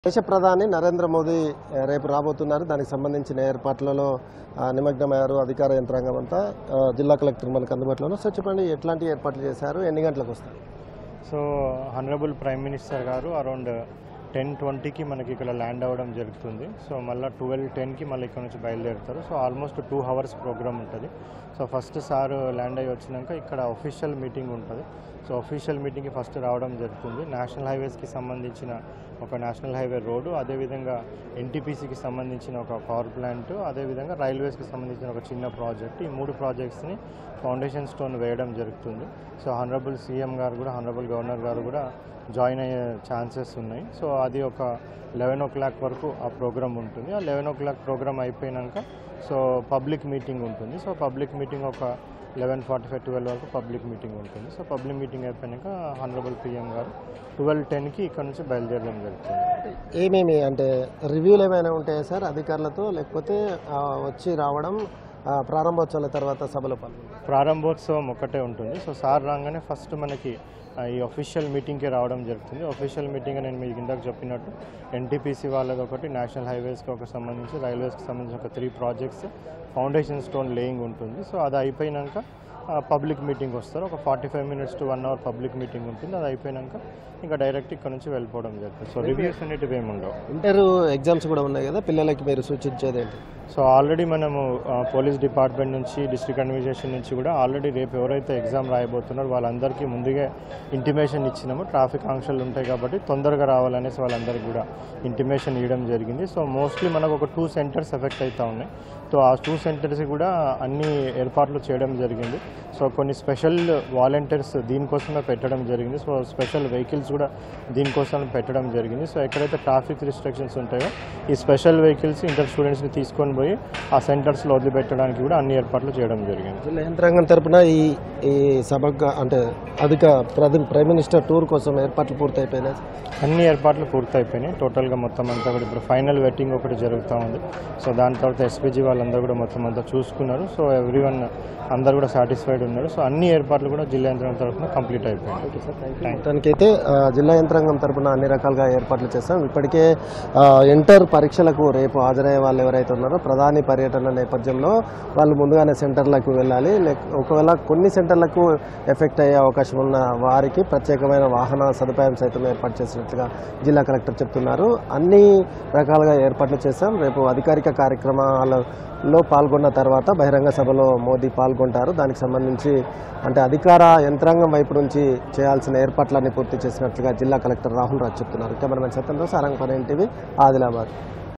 దేశ ప్రధాని నరేంద్ర మోదీ ఆ, రేపు రాబోతున్నారు దానికి సంబంధించిన ఏర్పాట్లలో ఆ, నిమగ్నమయ్యారు అధికార యంత్రాంగం అంతా ఆ, జిల్లా కలెక్టర్ మనకు అందుబాటులో సో చెప్పండి ఎట్లాంటి ఏర్పాట్లు చేశారు ఎన్ని గంటలకు వస్తారు సో హనరబుల్ ప్రైమ్ మినిస్టర్ గారు అరౌండ్ టెన్ ట్వంటీకి మనకి ఇక్కడ ల్యాండ్ అవ్వడం జరుగుతుంది సో మళ్ళీ ట్వెల్వ్ టెన్కి మళ్ళీ ఇక్కడ నుంచి బయలుదేరుతారు so almost two hours programme ఉంటుంది సో ఫస్ట్ సార్ ల్యాండ్ అయ్యి వచ్చినాక ఇక్కడ అఫీషియల్ మీటింగ్ ఉంటుంది సో అఫీషియల్ మీటింగ్కి ఫస్ట్ రావడం జరుగుతుంది నేషనల్ హైవేస్కి సంబంధించిన ఒక నేషనల్ హైవే రోడ్డు అదేవిధంగా ఎన్టీపీసీకి సంబంధించిన ఒక పవర్ ప్లాంట్ అదేవిధంగా రైల్వేస్కి సంబంధించిన ఒక చిన్న ప్రాజెక్ట్ ఈ మూడు ప్రాజెక్ట్స్ని ఫౌండేషన్ స్టోన్ వేయడం జరుగుతుంది సో హనరబుల్ సీఎం గారు కూడా హనరబుల్ గవర్నర్ గారు కూడా జాయిన్ అయ్యే ఛాన్సెస్ ఉన్నాయి సో అది ఒక లెవెన్ ఓ క్లాక్ వరకు ఆ ప్రోగ్రామ్ ఉంటుంది ఆ లెవెన్ ఓ క్లాక్ ప్రోగ్రామ్ అయిపోయినాక సో పబ్లిక్ మీటింగ్ ఉంటుంది సో పబ్లిక్ మీటింగ్ ఒక లెవెన్ ఫార్టీ ఫైవ్ ట్వెల్వ్ వరకు పబ్లిక్ మీటింగ్ ఉంటుంది సో పబ్లిక్ మీటింగ్ అయిపోయాక హనరబుల్ పిఎం గారు ట్వెల్వ్ టెన్కి ఇక్కడ నుంచి బయలుదేరడం జరుగుతుంది ఏమేమి అంటే రివ్యూలు ఏమైనా ఉంటాయా సార్ అధికారులతో లేకపోతే ఆ, వచ్చి రావడం ఆ, ప్రారంభోత్సవాల తర్వాత సభలో పాల్గొనడం ప్రారంభోత్సవం ఒకటే ఉంటుంది సో సార్ రాగానే ఫస్ట్ మనకి ఆ, ఈ అఫీషియల్ మీటింగ్కి రావడం జరుగుతుంది అఫీషియల్ మీటింగ్ నేను మీకు ఇందాక చెప్పినట్టు ఎన్టీపీసీ వాళ్ళది ఒకటి నేషనల్ హైవేస్కి ఒక సంబంధించి రైల్వేస్కి సంబంధించి ఒక three projects foundation stone laying ఉంటుంది సో అది అయిపోయినాక పబ్లిక్ మీటింగ్ వస్తారు ఒక forty five minutes to one hour public meeting ఉంటుంది అది అయిపోయినాక ఇంకా డైరెక్ట్ ఇక్కడ నుంచి వెళ్ళిపోవడం జరుగుతుంది సో రివ్యూస్ అనేటివి ఏమి ఉండవు ఇంటర్ ఎగ్జామ్స్ కూడా ఉన్నాయి కదా పిల్లలకి మీరు సూచించేది ఏంటి సో ఆల్రెడీ మనము ఆ, పోలీస్ డిపార్ట్మెంట్ నుంచి డిస్ట్రిక్ట్ అడ్మినిస్ట్రేషన్ నుంచి కూడా ఆల్రెడీ రేపు ఎవరైతే ఎగ్జామ్ రాయబోతున్నారో వాళ్ళందరికీ ముందుగా ఇంటిమేషన్ ఇచ్చినాము ట్రాఫిక్ ఆంక్షలు ఉంటాయి కాబట్టి తొందరగా రావాలనేసి వాళ్ళందరికీ కూడా ఇంటిమేషన్ ఇవ్వడం జరిగింది సో మోస్ట్లీ మనకు ఒక టూ సెంటర్స్ ఎఫెక్ట్ అవుతూ ఉన్నాయి సో ఆ టూ సెంటర్స్ కూడా అన్ని ఏర్పాట్లు చేయడం జరిగింది సో కొన్ని స్పెషల్ వాలంటీర్స్ దీనికోసమే పెట్టడం జరిగింది సో స్పెషల్ వెహికల్స్ కూడా దీనికోసం పెట్టడం జరిగింది సో ఎక్కడైతే ట్రాఫిక్ రిస్ట్రిక్షన్స్ ఉంటాయో ఈ స్పెషల్ వెహికల్స్ ఇంటర్ స్టూడెంట్స్ని తీసుకొని పోయి ఆ సెంటర్స్లో వదిలిపెట్టడానికి కూడా అన్ని ఏర్పాట్లు చేయడం జరిగింది జిల్లా యంత్రాంగం తరపున ఈ ఈ సభకు అంటే అధిక ప్రధ- ప్రైమ్ మినిస్టర్ టూర్ కోసం ఏర్పాట్లు పూర్తయిపోయినాయి అన్ని ఏర్పాట్లు పూర్తయిపోయినాయి టోటల్గా మొత్తం అంతా కూడా ఇప్పుడు ఫైనల్ వెట్టింగ్ ఒకటి జరుగుతూ ఉంది సో దాని తర్వాత ఎస్పీజీ వాళ్ళందరూ కూడా మొత్తం అంతా చూసుకున్నారు సో ఎవ్రీ వన్ అందరు కూడా సాటిస్ఫైడ్ ఉన్నారు సో అన్ని ఏర్పాట్లు కూడా జిల్లా యంత్రం తరఫున కంప్లీట్ అయిపోయినాయి మొత్తానికైతే ఆ, జిల్లా యంత్రాంగం తరపున అన్ని రకాలుగా ఏర్పాట్లు చేస్తాం ఇప్పటికే ఆ, ఇంటర్ పరీక్షలకు రేపు హాజరయ్యే వాళ్ళు ఎవరైతే ఉన్నారో ప్రధాని పర్యటన నేపథ్యంలో వాళ్ళు ముందుగానే సెంటర్లకు వెళ్ళాలి లేక ఒకవేళ కొన్ని సెంటర్లకు ఎఫెక్ట్ అయ్యే అవకాశం ఉన్న వారికి ప్రత్యేకమైన వాహన సదుపాయం సైతం ఏర్పాటు చేసినట్లుగా జిల్లా కలెక్టర్ చెప్తున్నారు అన్ని రకాలుగా ఏర్పాట్లు చేశాం రేపు అధికారిక కార్యక్రమాలలో పాల్గొన్న తర్వాత బహిరంగ సభలో మోదీ పాల్గొంటారు దానికి సంబంధించి అంటే అధికార యంత్రాంగం వైపు నుంచి చేయాల్సిన ఏర్పాట్లన్నీ పూర్తి చేసినట్లుగా జిల్లా కలెక్టర్ రాహుల్ రాజ్ చెప్తున్నారు కెమెరామెన్ సత్యంతో సారంగ్ పని టీవీ ఆదిలాబాద్